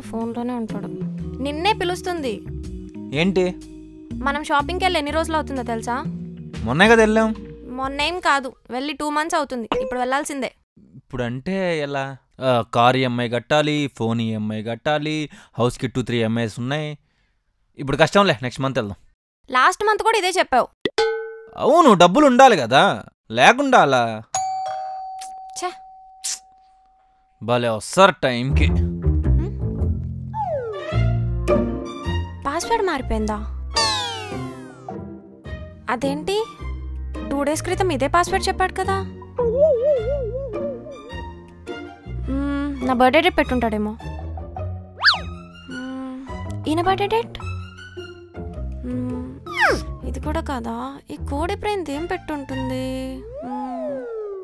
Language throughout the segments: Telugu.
ఫోన్లోనే ఉంటాడు నిన్నే పిలుస్తుంది ఏంటి మనం షాపింగ్కి వెళ్ళి ఎన్ని రోజులు అవుతుందో తెలుసా మొన్నే కదా వెళ్ళాం మొన్నేం కాదు వెళ్ళి టూ మంత్స్ అవుతుంది ఇప్పుడు వెళ్ళాల్సిందే ఇప్పుడు అంటే ఎలా ఆ, కార్ ఈఎంఐ కట్టాలి ఫోన్ ఈఎంఐ కట్టాలి హౌస్కి టూ త్రీ ఈఎంఐస్ ఉన్నాయి ఇప్పుడు కష్టంలే నెక్స్ట్ మంత్ వెళ్దాం లాస్ట్ మంత్ కూడా ఇదే చెప్పావు అవును డబ్బులు ఉండాలి కదా లేకుండా అలా ఛే భలే వస్తారు టైంకి పాస్వర్డ్ మారిపోయిందా అదేంటి టూ డేస్ క్రితం ఇదే పాస్వర్డ్ చెప్పాడు కదా మ్మ్, నా బర్త్డే డేట్ పెట్టుంటాడేమో మ్మ్, ఈయన బర్త్డే డేట్ మ్మ్, ఇది కూడా కాదా ఈ కోడి ప్రేమ్ ఏం పెట్టుంటుంది మ్మ్,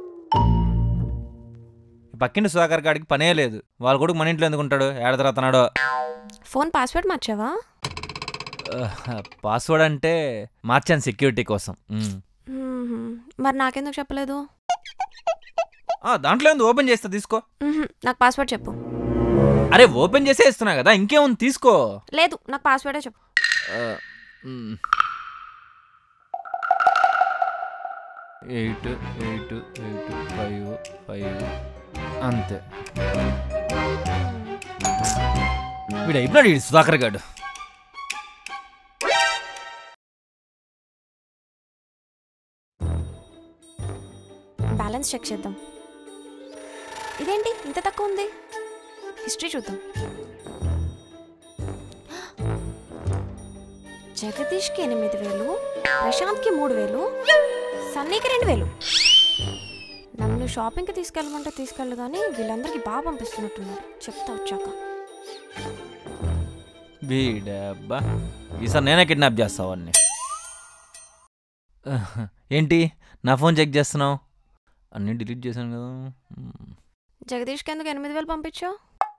పక్కింటి సుధాకర్ గాడికి పనే లేదు వాళ్ళ కొడుకు మన ఇంట్లో ఎందుకు ఉంటాడు ఏడతరాతనాడో ఫోన్ పాస్వర్డ్ మార్చావా పాస్వర్డ్ అంటే మార్చాను సెక్యూరిటీ కోసం ఉమ్. మ్మ్, మరి నాకెందుకు చెప్పలేదు ఆ, దాంట్లో ఏంది ఓపెన్ చేస్తా తీసుకో మ్మ్, నాకు పాస్వర్డ్ చెప్పు అరే ఓపెన్ చేసే ఇస్తున్నా కదా ఇంకేముంది తీసుకో లేదు నాకు పాస్వర్డే చెప్పు ఆ, మ్. Eight eight eight five five అంతే వీడు అయిపోయినాడు వీడు సుధాకర్ గాడు బ్యాలెన్స్ చెక్ చేద్దాం ఇదేంటి ఇంత తక్కువ ఉంది హిస్టరీ చూద్దాం జగదీష్కి ఎనిమిది వేలు ప్రశాంత్కి మూడు వేలు సన్నీకి రెండు వేలు నన్ను షాపింగ్కి తీసుకెళ్ళమంటే తీసుకెళ్ళు కానీ వీళ్ళందరికీ బాగా పంపిస్తున్నట్టున్నారు చెప్తా వచ్చాక వీడబ్బా ఈసారి నేనే కిడ్నాప్ చేస్తా వాడిని ఏంటి నా ఫోన్ చెక్ చేస్తున్నావు అన్నీ డిలీట్ చేశాను కదా మ్. జగదీష్కి ఎందుకు ఎనిమిది వేలు పంపించావు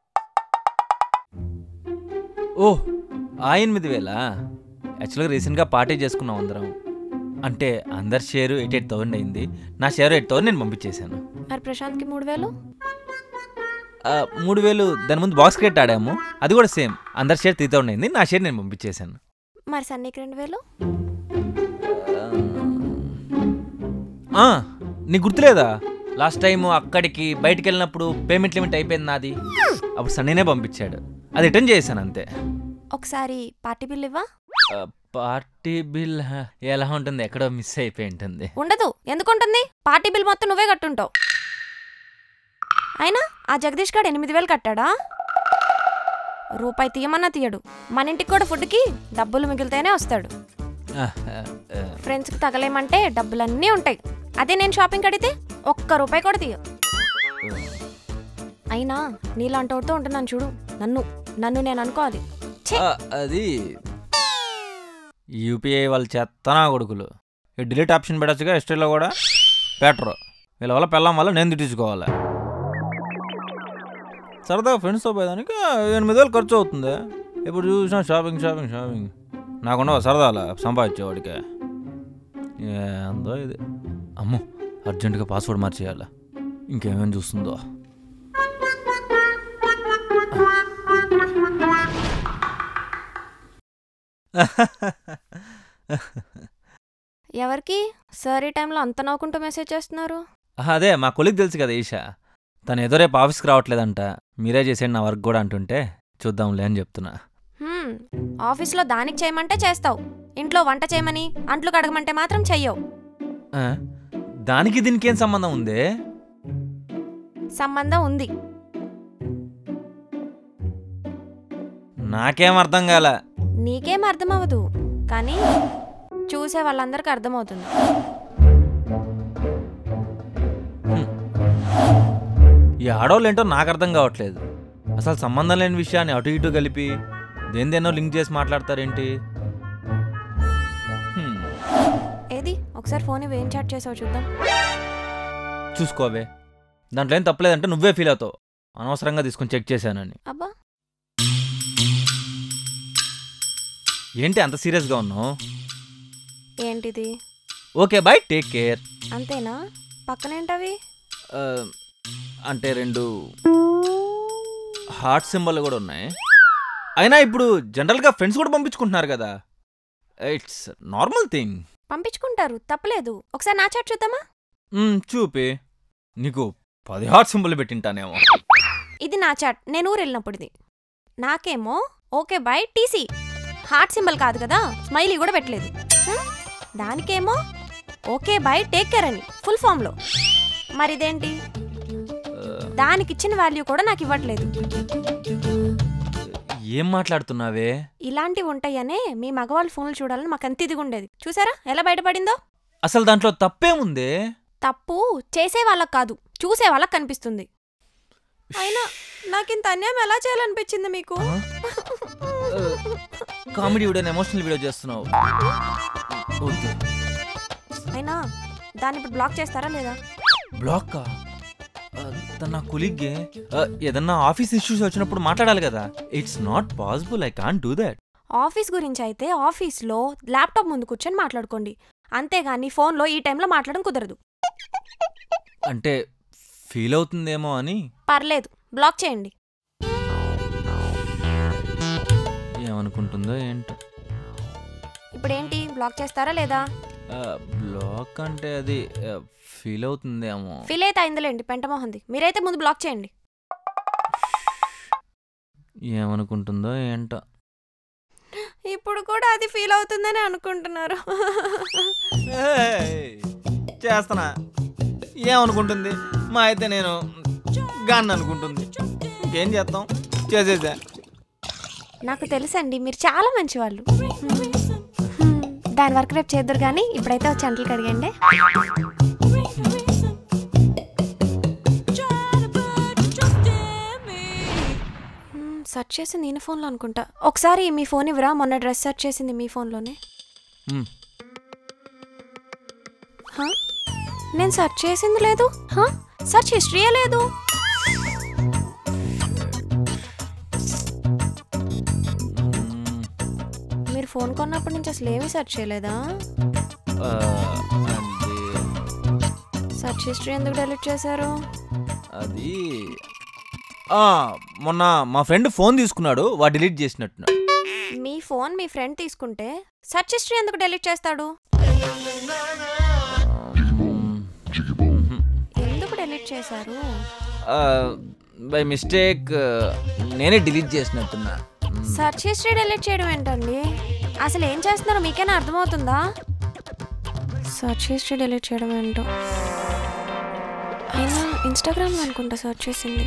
ఓ ఆ ఎనిమిది వేలా యాక్చువల్గా రీసెంట్గా పార్టీ చేసుకున్నాం అందరం అంటే అందరి షేరు ఎయిట్ ఎయిట్ థౌసండ్ అయింది నా షేర్ ఎయిట్ థౌసండ్ నేను పంపించేశాను మరి ప్రశాంత్కి మూడు వేలు ఆ, మూడు వేలు దాని ముందు బాక్స్ క్రికెట్ ఆడాము అది కూడా సేమ్ అందరి షేర్ త్రీ థౌసండ్ అయింది నా షేర్ నేను పంపించేశాను మరి సన్నీకి రెండు వేలు ఆ, నీకు గుర్తులేదా లాస్ట్ టైం అక్కడికి బయటికి వెళ్ళినప్పుడు పేమెంట్ లిమిట్ అయిపోయింది నాది అప్పుడు సన్నీనే పంపించాడు అది రిటర్న్ చేశాను అంతే ఒకసారి పార్టీ బిల్ ఇవ్వా ఆ, పార్టీ బిల్ ఎలా ఉంటుంది ఎక్కడో మిస్ అయిపోయి ఉంటుంది ఉండదు ఎందుకుంటుంది పార్టీ బిల్ మొత్తం నువ్వే కట్టుంటావు అయినా ఆ జగదీష్ గారు ఎనిమిది వేలు కట్టాడా రూపాయి తీయమన్నా తీయడు మన ఇంటికి కూడా ఫుడ్కి డబ్బులు మిగిలితేనే వస్తాడు ఆ, ఆ, ఆ. ఫ్రెండ్స్కి తగలేమంటే డబ్బులన్నీ ఉంటాయి అదే నేను షాపింగ్ అడిగితే ఒక్క రూపాయి కూడా తీయ అయినా నీలాంటోడితో ఉంటున్నాను చూడు నన్ను నన్ను నేను అనుకోవాలి ఛే ఆ, అది యూపీఐ వాళ్ళ చెత్తనా కొడుకులు ఈ డిలీట్ ఆప్షన్ పెట్టచ్చుగా హిస్టరీలో కూడా పెట్టరు వీళ్ళ వల్ల పెళ్ళం వల్ల నేను తిట్టించుకోవాలి సరదాగా ఫ్రెండ్స్తో పోయేదానికి ఎనిమిది వేలు ఖర్చు అవుతుంది ఇప్పుడు చూసినా షాపింగ్ షాపింగ్ షాపింగ్ నాకుండా సరదాలా సంపాదించేవాడికి ఏందో ఇది అమ్మో అర్జెంటుగా పాస్వర్డ్ మార్చేయాలి ఇంకేమేమి చూస్తుందో ఎవరికి సార్ ఈ టైంలో అంత నవ్వుకుంటూ మెసేజ్ చేస్తున్నారు అదే మా కొలిగ్ తెలుసు కదా ఈషా తను ఏదో రేపు ఆఫీస్కి రావట్లేదంట మీరే చేసేయండి నా వర్క్ కూడా అంటుంటే చూద్దాంలే అని చెప్తున్నా హ్మ్, ఆఫీస్లో దానికి చేయమంటే చేస్తావు ఇంట్లో వంట చేయమని అంట్లు కడగమంటే మాత్రం చెయ్యవు ఆ, దానికి దీనికి ఏం సంబంధం ఉంది సంబంధం ఉంది నాకేం అర్థం కాల నీకేం అర్థమవ్వదు కానీ చూసే వాళ్ళందరికీ అర్థమవుతుంది ఈ ఆడవాళ్ళు ఏంటో నాకు అర్థం కావట్లేదు అసలు సంబంధం లేని విషయాన్ని అటు ఇటు కలిపి దేనిదేనో లింక్ చేసి మాట్లాడతారేంటి హ్మ్, ఏది ఒకసారి ఫోన్ ఇవ్వు, ఏం చాట్ చేసావు చూద్దాం చూసుకోవే దాంట్లో ఏం తప్పలేదంటే నువ్వే ఫీల్ అవుతావు అనవసరంగా తీసుకొని చెక్ చేశానని అబ్బా ఏంటి అంత సీరియస్గా ఉన్నావు ఏంటిది ఓకే బాయ్ టేక్ కేర్ అంతేనా పక్కనేంటవి ఆ, అంటే రెండు హార్ట్ సింబల్ కూడా ఉన్నాయి అయినా ఇప్పుడు జనరల్గా ఫ్రెండ్స్ కూడా పంపించుకుంటున్నారు కదా ఇట్స్ నార్మల్ థింగ్ పంపించుకుంటారు తప్పలేదు ఒకసారి నా చాట్ చూద్దామా చూపి నీకు పది హార్ట్ సింబల్ పెట్టింటానేమో ఇది నా చాట్ నేను ఊరు వెళ్ళినప్పుడు ఇది నాకేమో okay bye TC heart symbol కాదు కదా స్మైలీ కూడా పెట్టలేదు హ్మ్? దానికేమో ఓకే బై టేక్ కేర్ అని ఫుల్ ఫామ్లో మరి ఇదేంటి దానికి ఇచ్చిన వాల్యూ కూడా నాకు ఇవ్వట్లేదు ఏం మాట్లాడుతున్నావే ఇలాంటివి ఉంటాయనే మీ మగవాళ్ళ ఫోన్లు చూడాలని మాకు అంత ఇదిగా ఉండేది చూసారా ఎలా బయటపడిందో అసలు దాంట్లో తప్పేముందే తప్పు చేసే వాళ్ళకి కాదు చూసే వాళ్ళకి కనిపిస్తుంది అయినా నాకు ఇంత అన్యాయం ఎలా చేయాలనిపించింది మీకు కామెడీ వీడియో ఎమోషనల్ వీడియో చేస్తున్నావు వద్దు అయినా దాన్ని ఇప్పుడు బ్లాక్ చేస్తారా లేదా బ్లాక్ తన నా కొలిగ్గే ఏదన్నా ఆఫీస్ ఇష్యూస్ వచ్చినప్పుడు మాట్లాడాలి కదా it's not possible I can't do that office గురించి అయితే ఆఫీస్లో ల్యాప్టాప్ ముందు కూర్చొని మాట్లాడుకోండి అంతేగాని ఫోన్లో ఈ టైంలో మాట్లాడడం కుదరదు అంటే ఫీల్ అవుతుందేమో అని పర్లేదు బ్లాక్ చేయండి ఏమనుకుంటుందో ఏంటో ఇప్పుడు ఏంటి బ్లాక్ చేస్తారా లేదా బ్లాక్ అంటే అది ఫీల్ అవుతుందేమో ఫీల్ అయితే అయిందిలేండి పెంటమోహంది మీరైతే ముందు బ్లాక్ చేయండి ఏమనుకుంటుందో ఏంటో ఇప్పుడు కూడా అది ఫీల్ అవుతుందని అనుకుంటున్నారు చేస్తున్నా ఏమనుకుంటుంది మా అయితే నేను గన్ అనుకుంటుంది ఇంకేం చేస్తాం చేసేసా నాకు తెలుసండి మీరు చాలా మంచివాళ్ళు దాని వరకు రేపు చేద్దరు కానీ ఇప్పుడైతే వచ్చి అంటలు కడిగండి మ్మ్, సెర్చ్ చేసింది నేను ఫోన్లో అనుకుంటా ఒకసారి మీ ఫోన్ ఇవ్వరా మొన్న డ్రెస్ సెర్చ్ చేసింది మీ ఫోన్లోనే మ్, హా? నేను సెర్చ్ చేసింది లేదు హా? సెర్చ్ హిస్టరీయే లేదు మ్, మీరు ఫోన్ కొన్నప్పటి నుంచి అసలు ఏమీ సెర్చ్ చేయలేదా ఆ, అది సెర్చ్ హిస్టరీ ఎందుకు డెలీట్ చేశారు అది ఆ, మొన్న మా ఫ్రెండ్ ఫోన్ తీసుకున్నాడు వాడు డిలీట్ చేసినట్టున్నాడు మీ ఫోన్ మీ ఫ్రెండ్ తీసుకుంటే సెర్చ్ హిస్టరీ ఎందుకు డెలీట్ చేస్తాడు ఎందుకు డెలీట్ చేశారు బై మిస్టేక్ నేనే డిలీట్ చేసినట్టున్నా మ్, సెర్చ్ హిస్టరీ డెలీట్ చేయడం ఏంటండి అసలు ఏం చేస్తున్నారో మీకైనా అర్థమవుతుందా సెర్చ్ హిస్టరీ డెలీట్ చేయడం ఏంటో అయినా ఇన్స్టాగ్రామ్లో అనుకుంటా సెర్చ్ చేసింది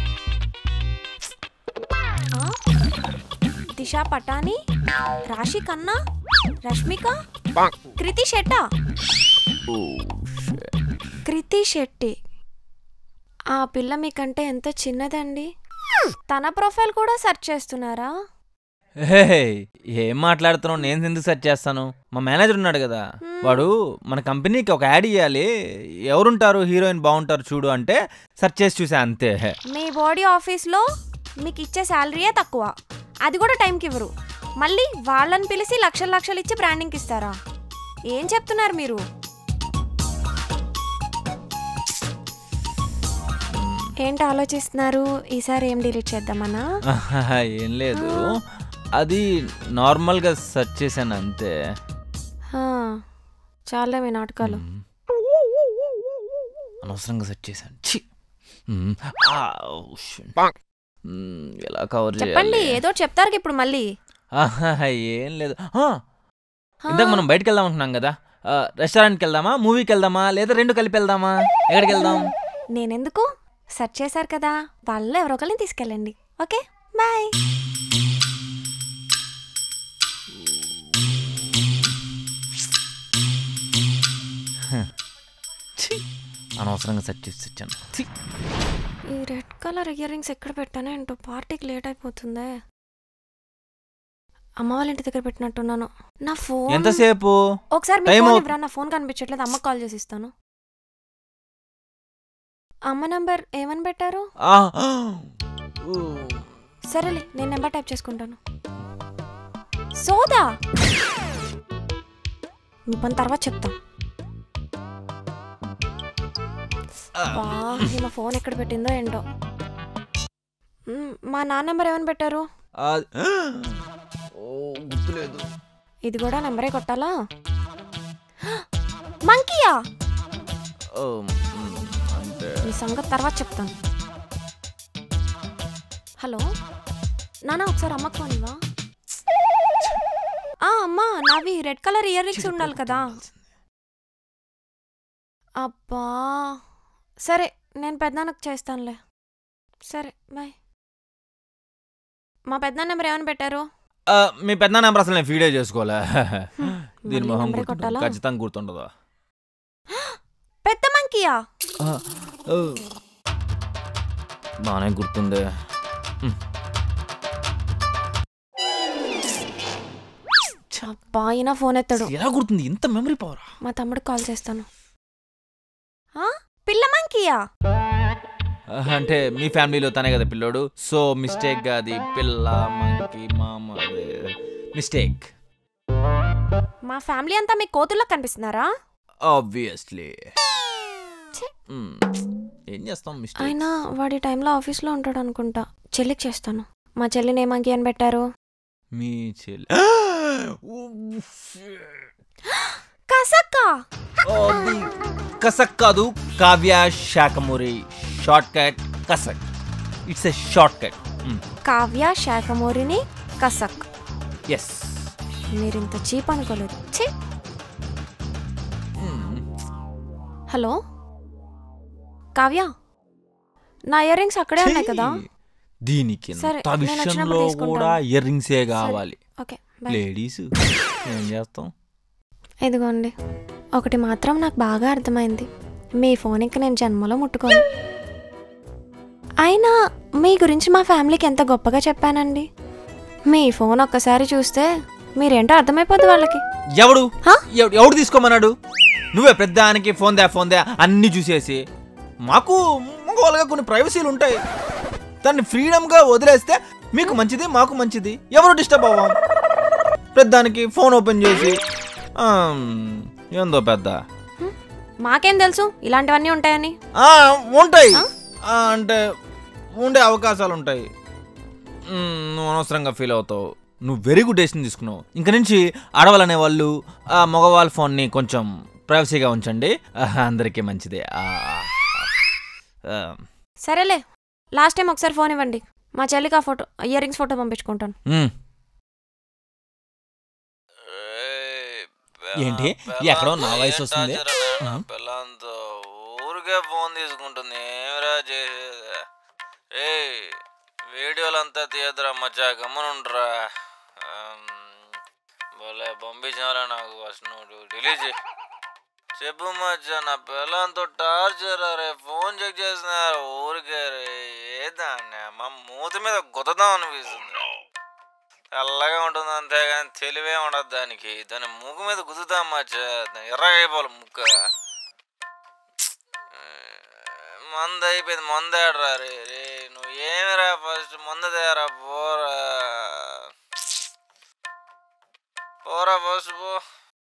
ఆ? దిశా పటాని రాశి కన్నా రష్మిక కృతి శెట్టా ఓ, shit. కృతి శెట్టి ఆ పిల్ల మీకంటే ఎంత చిన్నదండి తన ప్రొఫైల్ కూడా సెర్చ్ చేస్తున్నారా హే, ఏం మాట్లాడుతున్నావు నేను ఎందుకు సెర్చ్ చేస్తాను మా మేనేజర్ ఉన్నాడు కదా వాడు మన కంపెనీకి ఒక యాడ్ ఇవ్వాలి ఎవరుంటారు హీరోయిన్ బాగుంటారు చూడు అంటే సెర్చ్ చేసి చూసా అంతే మీ బాడీ ఆఫీస్లో మీకు ఇచ్చే శాలరీయే తక్కువ అది కూడా టైంకి ఇవ్వరు మళ్ళీ వాళ్ళని పిలిచి లక్షలు లక్షలు ఇచ్చి బ్రాండింగ్కి ఇస్తారా ఏం చెప్తున్నారు మీరు ఏంటి ఆలోచిస్తున్నారు ఈసారి ఏం డిలీట్ చేద్దామన్నా ఆహాహా, ఏం లేదు అది నార్మల్గా సెర్చ్ చేశాను అంతే హా, చాలే మీ నాటకాలు మ్. అనవసరంగా సెర్చ్ చేశాను ఛీ మ్. ఆ, ఓ, shit. మ్, ఎలా కవర్ చెప్పండి చేయాలి ఏదో చెప్తారు ఇప్పుడు మళ్ళీ ఆహాహా, ఏం లేదు ఆ, హా, ఇందాక మనం బయటకు వెళ్దాం అనుకున్నాం కదా ఆ, రెస్టారెంట్కి వెళ్దామా మూవీకి వెళ్దామా లేదా రెండు కలిపి వెళ్దామా ఎక్కడికి వెళ్దాం నేనెందుకు సెర్చ్ చేశారు కదా వాళ్ళు ఎవరో ఒకరిని తీసుకెళ్ళండి ఓకే బాయ్ ఛీ, అనవసరంగా సెర్చ్ చేసి వచ్చాను ఛీ. ఈ రెడ్ కలర్ ఇయర్ రింగ్స్ ఎక్కడ పెట్టానో ఏంటో పార్టీకి లేట్ అయిపోతుందే అమ్మ వాళ్ళ ఇంటి దగ్గర పెట్టినట్టున్నాను నా ఫోన్ ఎంతసేపు ఒకసారి మీ టైం ఫోన్ అవు- ఇవ్వరా నా ఫోన్ కనిపించట్లేదు అమ్మకి కాల్ చేసి ఇస్తాను అమ్మ నంబర్ ఏమని పెట్టారు ఆ, ఊ. సరేలే నేను నెంబర్ టైప్ చేసుకుంటాను సోదా మీ పని తర్వాత చెప్తాం వా ఈమె ఫోన్ ఎక్కడ పెట్టిందో ఏంటో మ్, మా నాన్న నెంబర్ ఏమని పెట్టారు అది ఓ గుర్తులేదు ఇది కూడా నెంబరే కొట్టాలా మంకీయా ఓ, మ్, అంటే ఈ సంగతి తర్వాత చెప్తాను హలో నానా ఒకసారి అమ్మకు ఫోన్ ఇవ్వా ఆ, అమ్మా నావి రెడ్ కలర్ ఇయర్ రింగ్స్ ఉండాలి కదా అబ్బా సరే నేను పెద్దనాన్నకు చేస్తానులే సరే బాయ్ మా పెద్దనాన్న నెంబర్ ఏమని పెట్టారు ఆ, మీ పెద్ద నెంబర్ అసలు నేను ఫీడే చేసుకోలే దీని మళ్ళీ మొహం నెంబరే గుర్తుంటుంది. కొట్టాలా? ఖచ్చితంగా గుర్తుండదు పెద్ద మంకీయా బాగానే గుర్తుంది అబ్బా ఈయన ఫోన్ ఎత్తాడు ఎలా గుర్తుంది ఇంత మెమరీ పవర్ మా తమ్ముడికి కాల్ చేస్తాను ఆ? పిల్ల మంకీయా అంటే మీ ఫ్యామిలీలో తనే కదా పిల్లోడు సో మిస్టేక్ అది పిల్ల మంకి మామ మిస్టేక్ మా ఫ్యామిలీ అంతా మీ కోతుల్లో కనిపిస్తున్నారా ఆబ్వియస్లీ ఛీ. ఏం చేస్తాం మిస్టేక్ ఆయన వాడి టైంలో ఆఫీస్లో ఉంటాడు అనుకుంటా చెల్లికి చేస్తాను మా చెల్లిని ఏమంకి అని పెట్టారు మీ చెల్లి కసక్క అది కసక్ కాదు కావ్య శాఖమూరి షార్ట్ కట్ కసక్ ఇట్స్ ఎ షార్ట్ కట్ కావ్య శాఖమూరిని కసక్ ఎస్ మీరింత చీప్ అనుకోలేదు ఛీ హలో కావ్య నా ఇయర్ రింగ్స్ అక్కడే ఉన్నాయి కదా దీనికి సరే, ఇంత నేను విషయంలో వచ్చినప్పుడు తీసుకుంటాను. కూడా ఇయర్ రింగ్సే కావాలి ఓకే బాయ్ లేడీస్ ఏం చేస్తాం ఇదిగోండి ఒకటి మాత్రం నాకు బాగా అర్థమైంది మీ ఫోన్ ఇంక నేను జన్మలో ముట్టుకోను అయినా మీ గురించి మా ఫ్యామిలీకి ఎంత గొప్పగా చెప్పానండి మీ ఫోన్ ఒక్కసారి చూస్తే మీరేంటో అర్థమైపోద్ది వాళ్ళకి ఎవడు హా? ఎవ- ఎవడు తీసుకోమన్నాడు నువ్వే పెద్దానికి ఫోన్ దా ఫోన్ దా అన్ని చూసేసి మాకు మగవాళ్ళగా కొన్ని ప్రైవసీలు ఉంటాయి దాన్ని ఫ్రీడమ్గా వదిలేస్తే మీకు మంచిది మాకు మంచిది ఎవరు డిస్టర్బ్ అవ్వం పెద్దానికి ఫోన్ ఓపెన్ చేసి ఆమ్, ఏందో పెద్ద మాకేం తెలుసు ఇలాంటివన్నీ ఉంటాయని ఆ, ఉంటాయి ఆ, అంటే ఉండే అవకాశాలు ఉంటాయి మ్, నువ్వు అనవసరంగా ఫీల్ అవుతావు నువ్వు వెరీ గుడ్ డెసిషన్ తీసుకున్నావు ఇంక నుంచి ఆడవాళ్ళనే వాళ్ళు ఆ మగవాళ్ళ ఫోన్ని కొంచెం ప్రైవసీగా ఉంచండి ఆ, అందరికీ మంచిదే ఆ, ఆ, సరేలే లాస్ట్ టైం ఒకసారి ఫోన్ ఇవ్వండి మా చెల్లికి ఆ ఫోటో ఇయర్ రింగ్స్ ఫోటో పంపించుకుంటాను మ్. ఏంటి? ఎక్కడో నా వాయిస్ వస్తుంది? ఆ? పిల్లంతో ఊరికే ఫోన్ తీసుకుంటుంది ఏమిరా చేసేది ఏ వీడియోలంతా తీయద్దురా మచ్చా గమ్మునుండ్రా భలే పంపించారా నాకు ఫస్ట్ నువ్వు డిలీట్ చేయి చెప్పు మచ్చా నా పిల్లంతో టార్చర్ రే ఫోన్ చెక్ చేస్తున్నారు ఊరికే రే ఏదాన్ని మా మూతి మీద గుద్దదాం అనిపిస్తుంది తెల్లగా ఉంటుంది అంతేగాని తెలివే ఉండదు దానికి దాని ముక్కు మీద గుద్దుతాం మచ్చా దాని ఎర్రగా అయిపోవాలి ముక్క మంద అయిపోయింది మంద ఆడరా రే రే నువ్వు ఏమిరా ఫస్ట్ మంద తేరా పోరా పోరా ఫస్ట్ పో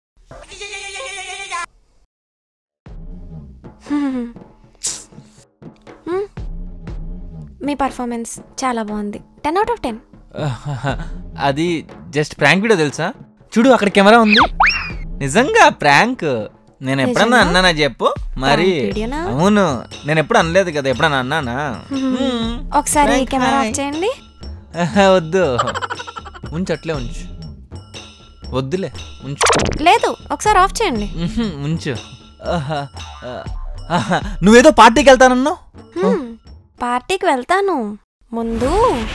హ్మ్. మీ పర్ఫార్మెన్స్ చాలా బాగుంది టెన్ అవుట్ ఆఫ్ టెన్ అది జస్ట్ ప్రాంక్ వీడియో తెలుసా చూడు అక్కడ కెమెరా ఉంది నిజంగా ప్రాంక్ నేను ఎప్పుడన్నా నిజంగా? అన్నానా చెప్పు మరి Prank videoనా? అవును నేను ఎప్పుడు అనలేదు కదా ఎప్పుడన్నా అన్నానా మ్మ్. ఒకసారి Prank, కెమెరా hi. ఆఫ్ చేయండి ఆహా, వద్దు ఉంచు అట్లే ఉంచు వద్దులే ఉంచు లేదు ఒకసారి ఆఫ్ చేయండి మ్హూ, ఉంచు ఆహా, ఆ, ఆహా. నువ్వేదో పార్టీకి వెళ్తానన్నావు హ్మ్. పార్టీకి వెళ్తాను ముందు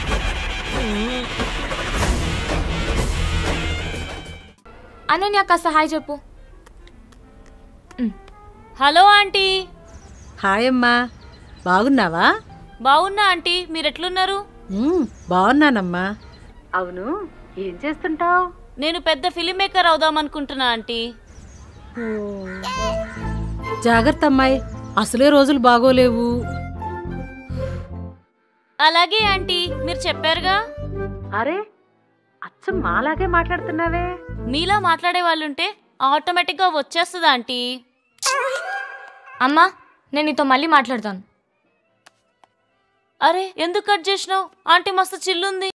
అనన్య కాస్త హాయ్ చెప్పు హలో ఆంటీ హాయ్ అమ్మా బాగున్నావా బాగున్నా ఆంటీ మీరు ఎట్లున్నారు ఉమ్, బాగున్నానమ్మా అవును ఏం చేస్తుంటావు నేను పెద్ద ఫిలిం మేకర్ అవుదాం అనుకుంటున్నా ఆంటీ జాగ్రత్త అమ్మాయి అసలే రోజులు బాగోలేవు అలాగే ఆంటీ మీరు చెప్పారుగా అరే అచ్చం మాలాగే మాట్లాడుతున్నావే మీలా మాట్లాడే వాళ్ళుంటే ఆటోమేటిక్గా వచ్చేస్తుంది ఆంటీ అమ్మా నేను నీతో మళ్ళీ మాట్లాడతాను అరే ఎందుకు కట్ చేసినావు ఆంటీ మస్తు చిల్లుంది